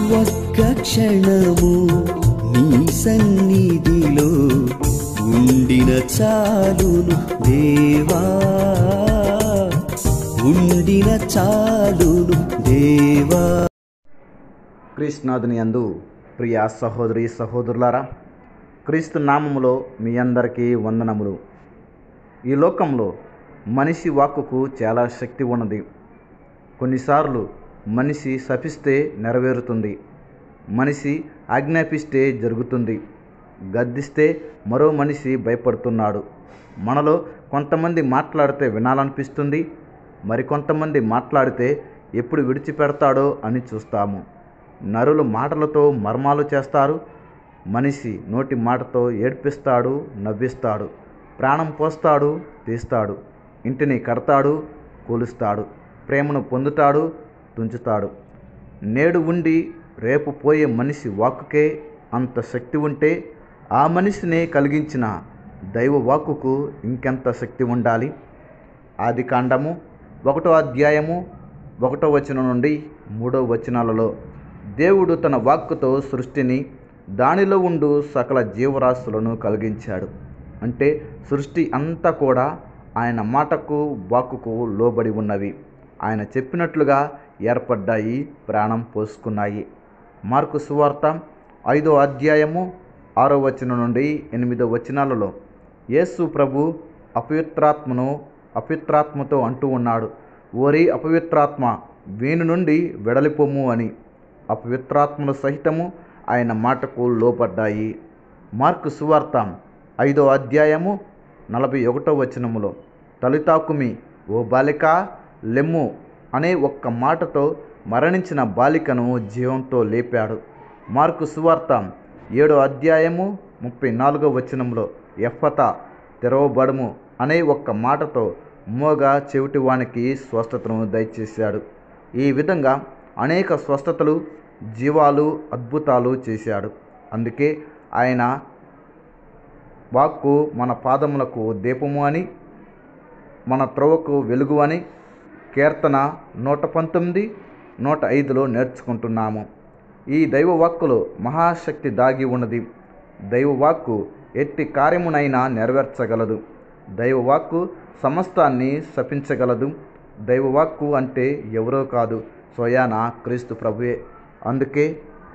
ఒక్క క్షణము నీ సన్నిధిలో ఉండిన చాలును దేవా ఉండిన చాలును దేవా క్రీస్తునాథుని యందు ప్రియ సహోదరి సహోదరులారా క్రీస్తు నామములో మీ అందరికీ వందనములు ఈ లోకంలో మనిషి వాక్కుకు చాలా శక్తి ఉన్నది కొన్నిసార్లు మనిషి శపిస్తే నెరవేరుతుంది మనిషి ఆజ్ఞాపిస్తే జరుగుతుంది గద్దిస్తే మరో మనిషి భయపడుతున్నాడు మనలో కొంతమంది మాట్లాడితే వినాలనిపిస్తుంది మరికొంతమంది మాట్లాడితే ఎప్పుడు విడిచిపెడతాడో అని చూస్తాము నరులు మాటలతో మర్మాలు చేస్తారు మనిషి నోటి మాటతో ఏడ్పిస్తాడు నవ్విస్తాడు ప్రాణం పోస్తాడు తీస్తాడు ఇంటిని కడతాడు కూలుస్తాడు ప్రేమను పొందుతాడు తుంచుతాడు నేడు ఉండి రేపు పోయే మనిషి వాక్కుకే అంత శక్తి ఉంటే ఆ మనిషినే కలిగించిన దైవ వాక్కుకు ఇంకెంత శక్తి ఉండాలి ఆది కాండము ఒకటో అధ్యాయము ఒకటో వచనం నుండి మూడో వచనాలలో దేవుడు తన వాక్కుతో సృష్టిని దానిలో ఉండు సకల జీవరాశులను కలిగించాడు అంటే సృష్టి అంతా కూడా ఆయన మాటకు వాక్కుకు లోబడి ఉన్నవి ఆయన చెప్పినట్లుగా ఏర్పడ్డాయి ప్రాణం పోసుకున్నాయి మార్కు సువార్త ఐదో అధ్యాయము ఆరో వచనం నుండి ఎనిమిదో వచనాలలో యేసు ప్రభు అపవిత్రాత్మను అపవిత్రాత్మతో అంటూ ఉన్నాడు ఓరి అపవిత్రాత్మ వీని నుండి వెడలిపోము అని అపవిత్రాత్మల సహితము ఆయన మాటకు లోపడ్డాయి మార్కు సువార్త ఐదో అధ్యాయము నలభై ఒకటో వచనములో తలితాకుమి ఓ బాలిక లెమ్ము అనే ఒక్క మాటతో మరణించిన బాలికను జీవంతో లేపాడు మార్కు సువార్త ఏడో అధ్యాయము ముప్పై నాలుగో వచనంలో ఎఫత తెరవబడము అనే ఒక్క మాటతో మోగ చెవిటివానికి స్వస్థతను దయచేశాడు ఈ విధంగా అనేక స్వస్థతలు జీవాలు అద్భుతాలు చేశాడు అందుకే ఆయన వాక్కు మన పాదములకు దీపము అని మన త్రోవకు వెలుగు అని కీర్తన నూట పంతొమ్మిది నూట ఐదులో నేర్చుకుంటున్నాము ఈ దైవ వాక్కులో మహాశక్తి దాగి ఉన్నది దైవ వాక్కు ఎట్టి కార్యమునైనా నెరవేర్చగలదు దైవ వాక్కు సమస్తాన్ని శపించగలదు దైవ వాక్కు అంటే ఎవరో కాదు స్వయాన క్రీస్తు ప్రభువే అందుకే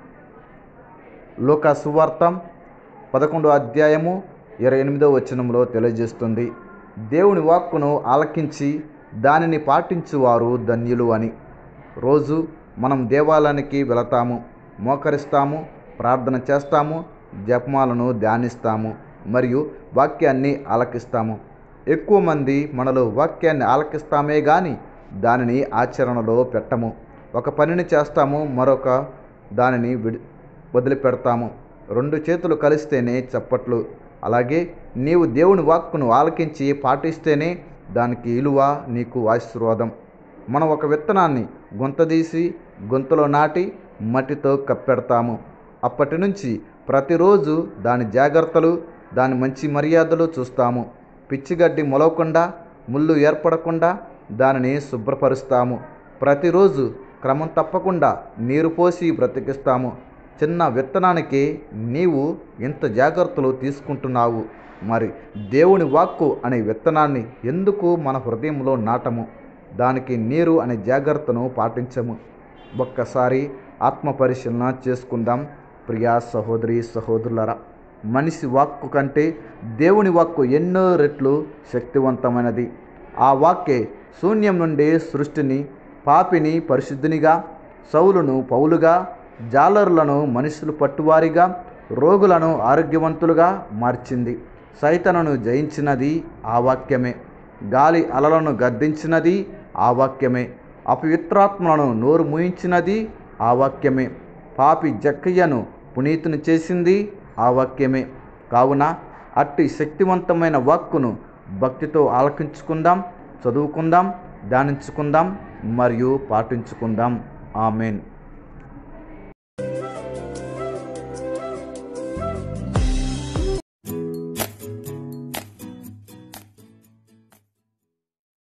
లోక సువార్త పదకొండో అధ్యాయము ఇరవై ఎనిమిదో వచనంలో తెలియజేస్తుంది దేవుని వాక్కును ఆలకించి దానిని పాటించువారు ధన్యులు అని రోజు మనం దేవాలయానికి వెళతాము మోకరిస్తాము ప్రార్థన చేస్తాము జపమాలను ధ్యానిస్తాము మరియు వాక్యాన్ని ఆలకిస్తాము ఎక్కువ మంది మనలో వాక్యాన్ని ఆలకిస్తామే కానీ దానిని ఆచరణలో పెట్టము ఒక పనిని చేస్తాము మరొక దానిని విడి వదిలిపెడతాము రెండు చేతులు కలిస్తేనే చప్పట్లు అలాగే నీవు దేవుని వాక్కును ఆలకించి పాటిస్తేనే దానికి విలువ నీకు ఆశీర్వాదం మనం ఒక విత్తనాన్ని గుంతదీసి గొంతులో నాటి మట్టితో కప్పెడతాము అప్పటి నుంచి ప్రతిరోజు దాని జాగ్రత్తలు దాని మంచి మర్యాదలు చూస్తాము పిచ్చిగడ్డి మొలవకుండా ముళ్ళు ఏర్పడకుండా దానిని శుభ్రపరుస్తాము ప్రతిరోజు క్రమం తప్పకుండా నీరు పోసి బ్రతికిస్తాము చిన్న విత్తనానికి నీవు ఇంత జాగ్రత్తలు తీసుకుంటున్నావు మరి దేవుని వాక్కు అనే విత్తనాన్ని ఎందుకు మన హృదయంలో నాటము దానికి నీరు అనే జాగ్రత్తను పాటించము ఒక్కసారి ఆత్మ పరిశీలన చేసుకుందాం ప్రియా సహోదరి సహోదరులరా మనిషి వాక్కు కంటే దేవుని వాక్కు ఎన్నో రెట్లు శక్తివంతమైనది ఆ వాక్కే శూన్యం నుండి సృష్టిని పాపిని పరిశుద్ధినిగా సౌలును పౌలుగా జాలరులను మనుషులు పట్టువారిగా రోగులను ఆరోగ్యవంతులుగా మార్చింది సైతనను జయించినది ఆ వాక్యమే గాలి అలలను గద్దించినది ఆ వాక్యమే అపవిత్రాత్మలను నోరు మూయించినది ఆ వాక్యమే పాపి జక్కయ్యను పునీతుని చేసింది ఆ వాక్యమే కావున అట్టి శక్తివంతమైన వాక్కును భక్తితో ఆలకించుకుందాం చదువుకుందాం ధ్యానించుకుందాం మరియు పాటించుకుందాం ఆమెన్